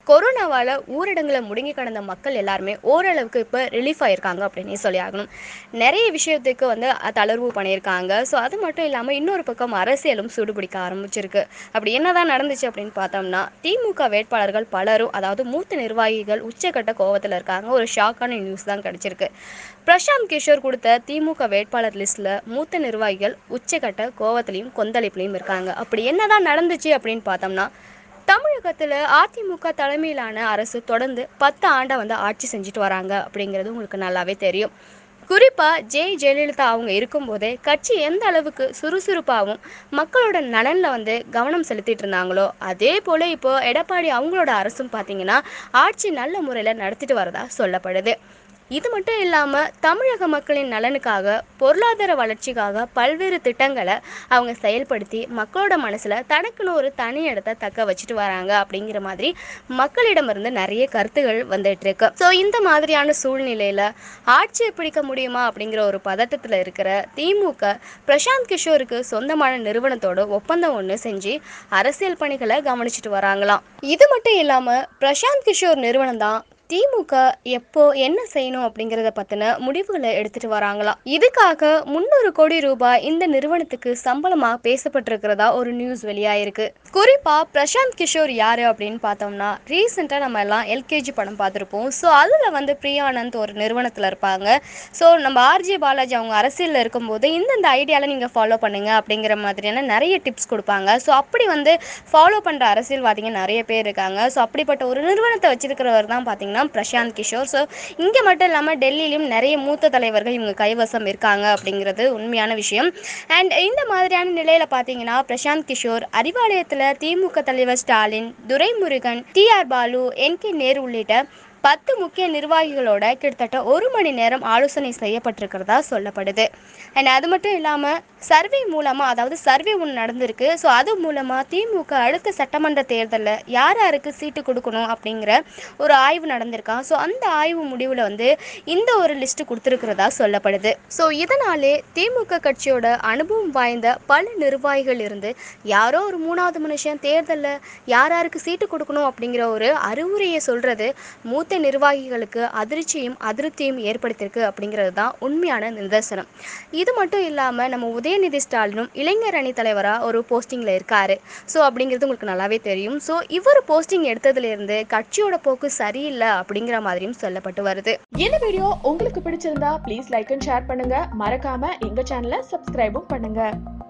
கொரோனாவால் ஊரடங்குல முடங்கி கிடந்த மக்கள் எல்லாருமே ஓரளவுக்கு இப்போ ரிலீஃப் ஆயிருக்காங்க அப்படின்னே சொல்லி ஆகணும் நிறைய விஷயத்துக்கு வந்து அ- தளர்வு பண்ணியிருக்காங்க ஸோ அது மட்டும் இல்லாமல் இன்னொரு பக்கம் அரசியலும் சூடுபிடிக்க ஆரம்பிச்சிருக்கு அப்படி என்னதான் நடந்துச்சு அப்படின்னு பார்த்தோம்னா திமுக வேட்பாளர்கள் பலரும் அதாவது மூத்த நிர்வாகிகள் உச்சக்கட்ட கோவத்தில் இருக்காங்க ஒரு ஷாக்கான நியூஸ் தான் கிடைச்சிருக்கு பிரசாந்த் கிஷோர் கொடுத்த திமுக வேட்பாளர் லிஸ்ட்டில் மூத்த நிர்வாகிகள் உச்சக்கட்ட கோவத்திலையும் கொந்தளிப்புலையும் இருக்காங்க அப்படி என்னதான் நடந்துச்சு அப்படின்னு பார்த்தோம்னா தமிழகத்தில் அதிமுக தலைமையிலான அரசு தொடர்ந்து பத்து ஆண்டை வந்து ஆட்சி செஞ்சுட்டு வராங்க அப்படிங்கிறது உங்களுக்கு நல்லாவே தெரியும் குறிப்பாக ஜெய் ஜெயலலிதா அவங்க இருக்கும்போதே கட்சி எந்த அளவுக்கு சுறுசுறுப்பாகவும் மக்களோட நலனில் வந்து கவனம் செலுத்திட்டு இருந்தாங்களோ அதே போல் இப்போ எடப்பாடி அவங்களோட அரசும் பார்த்தீங்கன்னா ஆட்சி நல்ல முறையில் நடத்திட்டு வரதா சொல்லப்படுது இது மட்டும் இல்லாமல் தமிழக மக்களின் நலனுக்காக பொருளாதார வளர்ச்சிக்காக பல்வேறு திட்டங்களை அவங்க செயல்படுத்தி மக்களோட மனசில் தனக்குன்னு ஒரு தனி இடத்த தக்க வச்சுட்டு வராங்க அப்படிங்கிற மாதிரி மக்களிடமிருந்து நிறைய கருத்துகள் வந்துட்டு இருக்கு ஸோ இந்த மாதிரியான சூழ்நிலையில் ஆட்சியை பிடிக்க முடியுமா அப்படிங்கிற ஒரு பதட்டத்தில் இருக்கிற திமுக பிரசாந்த் கிஷோருக்கு சொந்தமான நிறுவனத்தோட ஒப்பந்தம் ஒன்று செஞ்சு அரசியல் பணிகளை கவனிச்சிட்டு வராங்களாம் இது மட்டும் இல்லாமல் பிரசாந்த் கிஷோர் நிறுவனம் தான் திமுக எப்போ என்ன செய்யணும் அப்படிங்கிறத பற்றின முடிவுகளை எடுத்துட்டு வராங்களாம் இதுக்காக முந்நூறு கோடி ரூபாய் இந்த நிறுவனத்துக்கு சம்பளமாக பேசப்பட்டிருக்கிறதா ஒரு நியூஸ் வெளியாயிருக்கு குறிப்பாக பிரசாந்த் கிஷோர் யார் அப்படின்னு பார்த்தோம்னா ரீசெண்டாக நம்ம எல்லாம் எல்கேஜி படம் பார்த்துருப்போம் ஸோ அதில் வந்து பிரியானந்த் ஒரு நிறுவனத்தில் இருப்பாங்க ஸோ நம்ம ஆர்ஜே பாலாஜி அவங்க அரசியலில் இருக்கும்போது இந்தந்த ஐடியாவில் நீங்கள் ஃபாலோ பண்ணுங்க அப்படிங்கிற மாதிரியான நிறைய டிப்ஸ் கொடுப்பாங்க ஸோ அப்படி வந்து ஃபாலோ பண்ணுற அரசியல்வாதிங்க நிறைய பேர் இருக்காங்க ஸோ அப்படிப்பட்ட ஒரு நிறுவனத்தை வச்சிருக்கிறவர் தான் பார்த்தீங்கன்னா பிரசாந்த் கிஷோர் ஸோ இங்கே மட்டும் இல்லாமல் டெல்லியிலும் நிறைய மூத்த தலைவர்கள் இவங்க கைவசம் இருக்காங்க அப்படிங்கிறது உண்மையான விஷயம் அண்ட் இந்த மாதிரியான நிலையில் பார்த்தீங்கன்னா பிரசாந்த் கிஷோர் அறிவாலயத்தில் திமுக தலைவர் Stalin Duraimurugan T R Baalu N K Nehru உள்ளிட்ட பத்து முக்கிய நிர்வாகிகளோட கிட்டத்தட்ட ஒரு மணி நேரம் ஆலோசனை செய்யப்பட்டிருக்கிறதா சொல்லப்படுது அண்ட் அது மட்டும் இல்லாமல் சர்வே மூலமாக அதாவது சர்வே ஒன்று நடந்திருக்கு ஸோ அது மூலமாக திமுக அடுத்த சட்டமன்ற தேர்தலில் யார் யாருக்கு சீட்டு கொடுக்கணும் அப்படிங்கிற ஒரு ஆய்வு நடந்திருக்கான் ஸோ அந்த ஆய்வு முடிவில் வந்து இந்த ஒரு லிஸ்ட்டு கொடுத்துருக்கிறதா சொல்லப்படுது ஸோ இதனாலே திமுக கட்சியோட அனுபவம் வாய்ந்த பல நிர்வாகிகள் இருந்து யாரோ ஒரு மூணாவது மனுஷன் தேர்தலில் யார் யாருக்கு சீட்டு கொடுக்கணும் அப்படிங்கிற ஒரு அறிவுரையை சொல்கிறது மூத்த நிர்வாகிகளுக்கு அதிர்ச்சியும் அதிருப்தியும் ஏற்படுத்தியிருக்கு அப்படிங்கிறது தான் உண்மையான நிதர்சனம் இது மட்டும் இல்லாமல் நம்ம உதயநிதி ஸ்டாலினும் இளைஞர் அணி தலைவராக ஒரு போஸ்டிங்கில் இருக்காரு ஸோ அப்படிங்கிறது உங்களுக்கு நல்லாவே தெரியும் ஸோ இவர் போஸ்டிங் எடுத்ததுலேருந்து கட்சியோட போக்கு சரியில்லை அப்படிங்கிற மாதிரியும் சொல்லப்பட்டு வருது இந்த வீடியோ உங்களுக்கு பிடிச்சிருந்தா ப்ளீஸ் லைக் அண்ட் ஷேர் பண்ணுங்க மறக்காம எங்க சேனலை சப்ஸ்கிரைபும் பண்ணுங்க